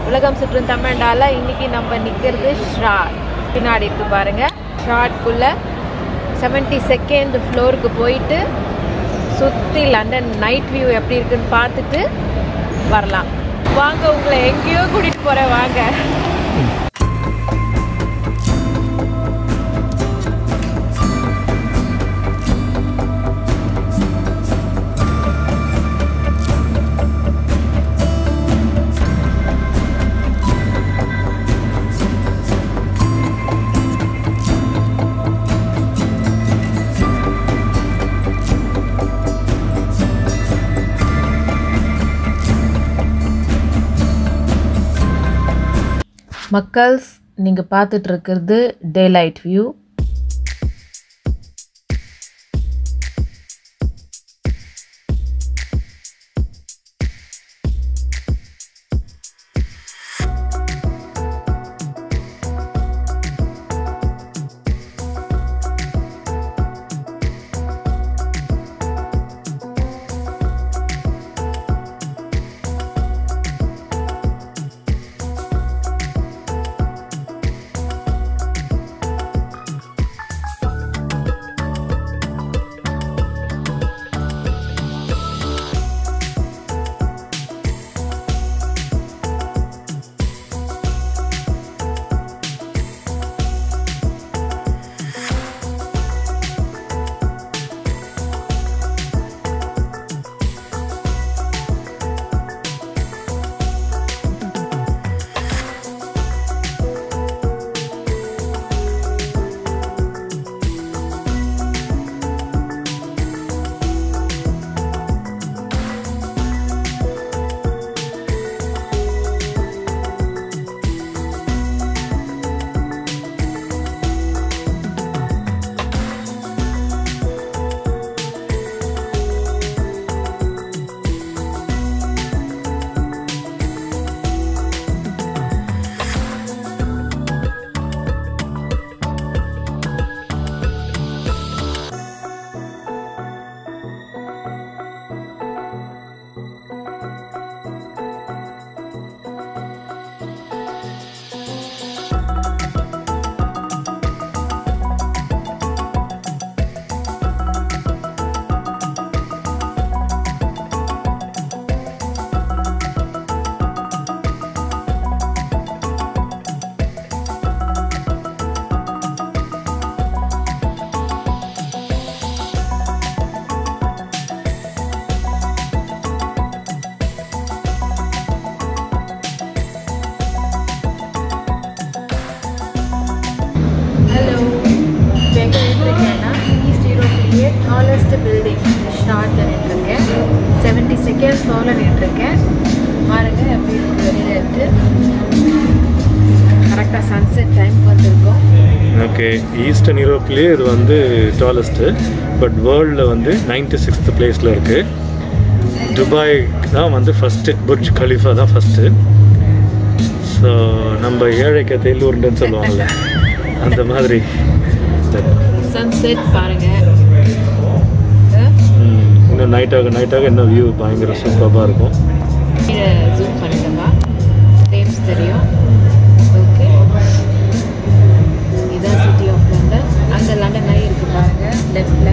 உலகம் சுற்றும் தமிழ்நால இன்னைக்கு நம்ம நிற்கிறது ஷார்ட் பின்னாடி இருக்கு பாருங்க ஷார்ட்குள்ள செவன்டி செகண்ட் ஃப்ளோருக்கு போயிட்டு சுற்றி லண்டன் நைட் வியூ எப்படி இருக்குன்னு பார்த்துட்டு வரலாம் வாங்க உங்களை எங்கேயோ கூட்டிட்டு போறேன் வாங்க மக்கள்ஸ் நீங்கள் பார்த்துட்டு இருக்கிறது டே லைட் வியூ ஹலோ இப்போ எங்கே இருக்கேன்னா ஈஸ்ட் யூரோப்லேயே டாலஸ்ட் பில்டிங் ஷார்ட்டில் நின்றுருக்கேன் செவன்டி செகண்ட் ஃப்ளோரில் நின்றுருக்கேன் பாருங்க எப்படி இருக்கு வெளியில் இருக்கு கரெக்டாக சன்செட் டைம் வந்திருக்கோம் ஓகே ஈஸ்டர்ன் யூரோப்லேயே இது வந்து டாலஸ்ட்டு பட் வேர்ல்டில் வந்து நைன்டி சிக்ஸ்த் பிளேஸில் இருக்குது துபாய் தான் வந்து ஃபஸ்ட்டு புர்ஜ் கலிஃபா தான் ஃபஸ்ட்டு ஸோ நம்ம ஏழைக்க தெல்லூர்ன்னு சொல்லுவாங்கள்ல அந்த மாதிரி சன்செட் பாருங்க ம், இன்னும் நைட்டாக நைட்டாக இன்னும் வியூ பயங்கர சூப்பராக இருக்கும் ஜூம் பண்ணிட்டப்பா டேம்ஸ் தெரியும் ஓகே இதான் சிட்டி ஆஃப் லண்டன் அங்கே லண்டன் ஐ இருக்கு பாருங்க லெஃப்டில்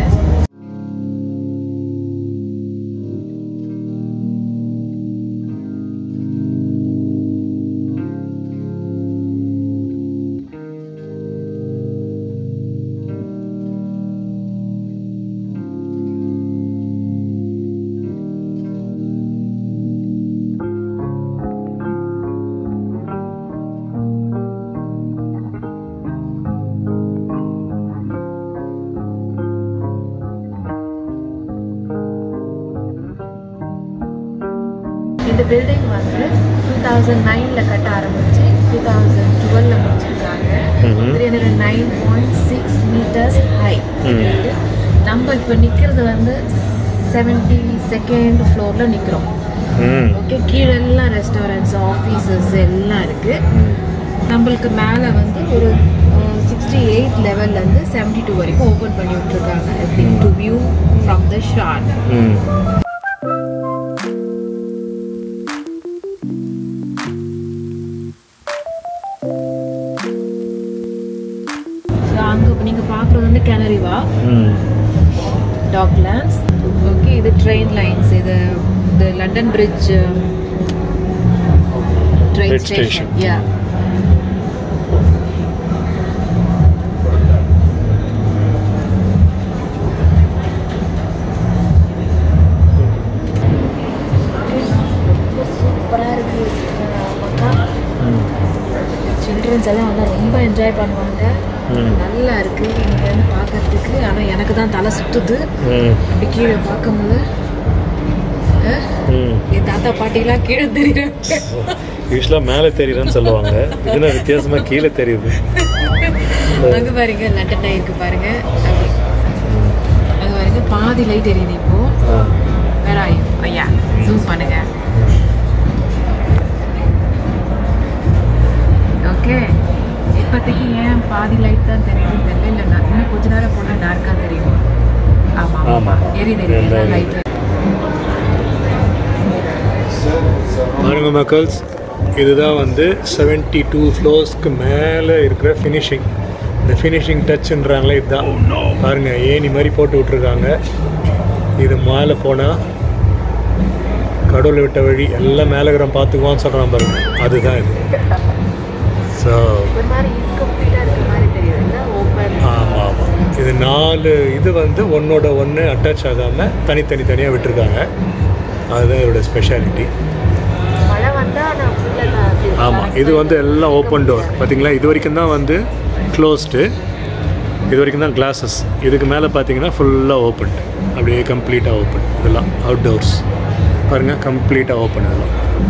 இந்த பில்டிங் வந்து டூ தௌசண்ட் நைனில் கட்ட ஆரம்பிச்சு டூ தௌசண்ட் டுவெலில் முடிச்சிருக்காங்க ம்ஹும். Three hundred nine point six meters high ம். நம்ம இப்போ நிற்கிறது வந்து செவன்டி செகண்ட் ஃப்ளோரில் நிற்கிறோம் ம் ஓகே கீழெல்லாம் ரெஸ்டாரண்ட்ஸ் ஆஃபீஸஸ் எல்லாம் இருக்குது ம். நம்மளுக்கு மேலே வந்து ஒரு சிக்ஸ்டி எயிட் லெவல்லேருந்து செவன்டி டூ வரைக்கும் ஓப்பன் பண்ணி விட்டுருக்காங்க to view from the Shard ம் நீங்கள் பார்க்குறது வந்து கேனரிவா ம் டாக்லாண்ட்ஸ் ஓகே இது ட்ரெயின் லைன்ஸ் இது இது London Bridge train Bridge station station. Yeah சூப்பராக இருக்கு மக்கா ம் சில்ட்ரன்ஸ் எல்லாம் வந்து ரொம்ப என்ஜாய் பண்ணுவாங்க ம் நல்லா இருக்கு இங்கேருந்து பார்க்கறதுக்கு ஆனால் எனக்கு தான் தலை சுத்துது ம் அப்படி கீழே பார்க்கும்போது அஹ், ம் என் தாத்தா பாட்டிலாம் கீழே தெரியுறாங்க யூஸ்வலாக மேலே தெரியுதுன்னு சொல்லுவாங்க இதுனா வித்தியாசமாக கீழே தெரியுது அங்க பாருங்க லண்டன் இருக்கு பாருங்க அப்படி. அங்க பாருங்க பாதி லைட் எரியுது இப்போ ஆ வேற ஆயும் ஐயா ஜூம் பண்ணுங்க ஓகே இப்போதைக்கு ஏன் பாதி லைட் தான் தெரியுது தெரியல இல்லை நான் இன்னும் கொஞ்ச நேரம் போனால் டார்க்காக தெரியும் ஆமா ஆமா. எரியுது எரியுது எல்லாம் லைட் பாருங்க மக்கள்ஸ் இதுதான் வந்து 72 டூ ஃப்ளோர்ஸ்க்கு மேலே இருக்கிற ஃபினிஷிங் இந்த ஃபினிஷிங் டச்சுன்றாங்களே இதுதான் பாருங்க ஏணி மாதிரி போட்டு விட்ருக்காங்க இது மேலே போனால் கடவுளை விட்ட வழி எல்லாம் மேலே இருக்கிற பார்த்துக்குவான்னு சொல்கிறான் பாருங்க அதுதான் இது ஸோ ஒரு மாதிரி இன்கம்ப்ளீட்டாக இருக்கிற மாதிரி தெரியுது இல்லை ஓப்பன் ஆமாம் ஆமாம் இது நாலு இது வந்து ஒன்றோட ஒன்று அட்டாச் ஆகாமல் தனித்தனி தனியாக விட்டுருக்காங்க அதுதான் இதோட ஸ்பெஷாலிட்டி மழை வந்தால் நான் ஃபுல்லாக ஆமாம் இது வந்து எல்லாம் ஓப்பன் டோர் பார்த்தீங்களா இது வரைக்கும் தான் வந்து க்ளோஸ்டு இது வரைக்கும் தான் கிளாஸஸ் இதுக்கு மேலே பார்த்தீங்கன்னா ஃபுல்லாக ஓப்பன் அப்படியே கம்ப்ளீட்டாக ஓப்பன் இதெல்லாம் அவுட்டோர்ஸ் பாருங்கள் கம்ப்ளீட்டாக ஓப்பன் இதெல்லாம்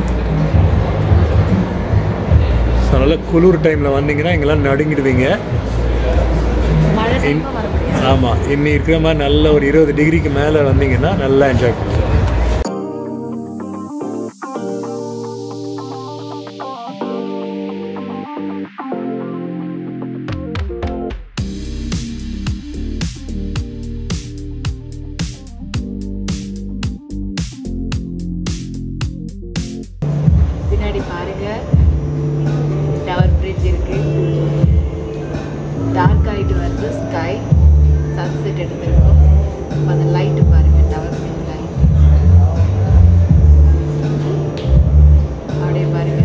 ஸோ அதனால் குளிர் டைமில் வந்தீங்கன்னா இங்கெல்லாம் நடுங்கிடுவீங்க மழை டைமாக வர முடியாது ஆமாம் இன்னி இருக்கிற மாதிரி நல்ல ஒரு இருபது டிகிரிக்கு மேலே வந்தீங்கன்னா நல்லா என்ஜாய் பண்ணுவோம் பின்னாடி பாருங்க டவர் பிரிட்ஜ் இருக்கு டார்க் ஆயிட்டு வருது ஸ்கை சன்செட் எடுத்திருக்கோம் அப்ப அந்த லைட்டு பாருங்க டவர் பிரிட்ஜ் லைட் அப்படியே பாருங்க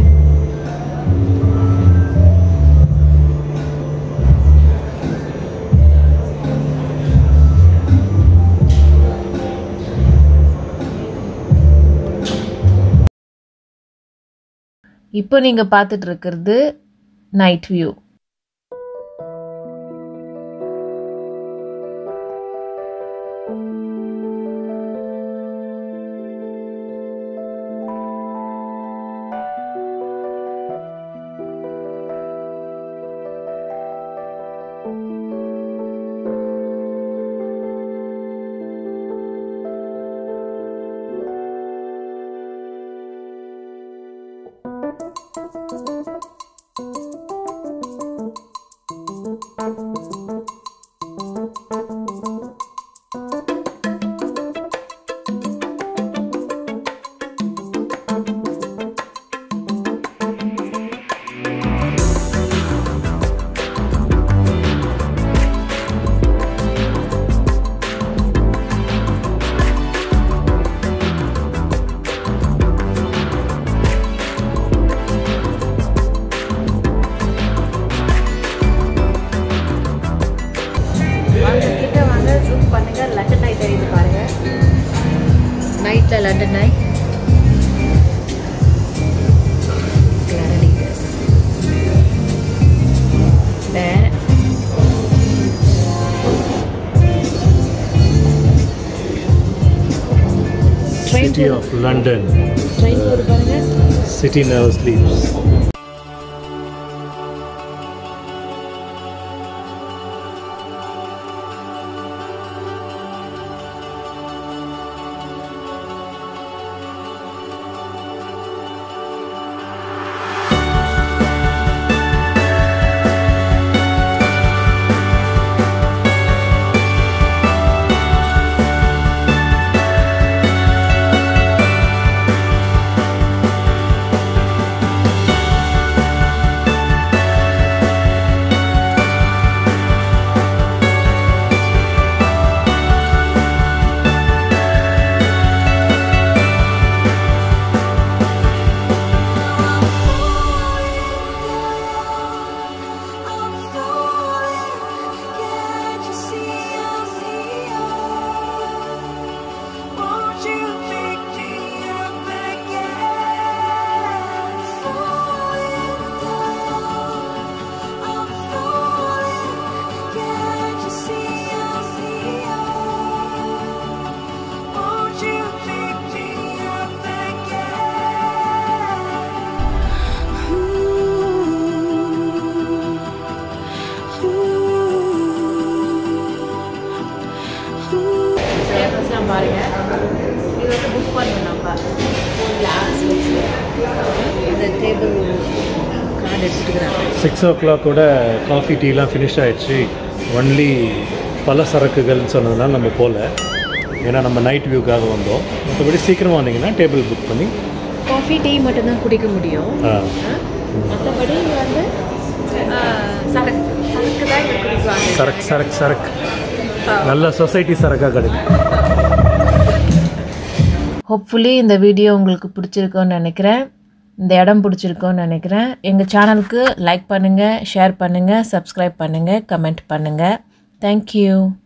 இப்போ நீங்க பார்த்துட்டு இருக்கிறது நைட் வியூ வாங்க கிட்ட வாங்க ஜூம் பண்ணுங்க லண்டன் நைட் தெரியுது பாருங்க நைட்ல லண்டன் நைட் வேற train city of London train போது பாருங்க சிட்டி never ஸ்லீப்ஸ் ஸ்டாண்டர்ட் எடுத்துக்கிறாங்க சிக்ஸ் ஓ கிளாக்கோட காஃபி டீலாம் ஃபினிஷ் ஆயிடுச்சு ஒன்லி பல சரக்குகள்னு சொன்னதுனால நம்ம போகல ஏன்னா நம்ம நைட் வியூக்காக வந்தோம் மற்றபடி சீக்கிரமாக வந்தீங்கன்னா டேபிள் புக் பண்ணி காஃபி டீ மட்டும்தான் குடிக்க முடியும் ஆ, மற்றபடி வந்து ஆ, சரக்கு சரக்கு தான் இங்க குடிப்பாங்க சரக்கு சரக்கு சரக்கு நல்ல சொசைட்டி சரக்காக கிடைக்கும் ஹோப்ஃபுல்லி இந்த வீடியோ உங்களுக்கு பிடிச்சிருக்கோன்னு நினைக்கிறேன் இந்த இடம் பிடிச்சிருக்கோன்னு நினைக்கிறேன் எங்கள் சேனலுக்கு லைக் பண்ணுங்கள் ஷேர் பண்ணுங்கள் சப்ஸ்கிரைப் பண்ணுங்கள் கமெண்ட் பண்ணுங்கள் தேங்க்யூ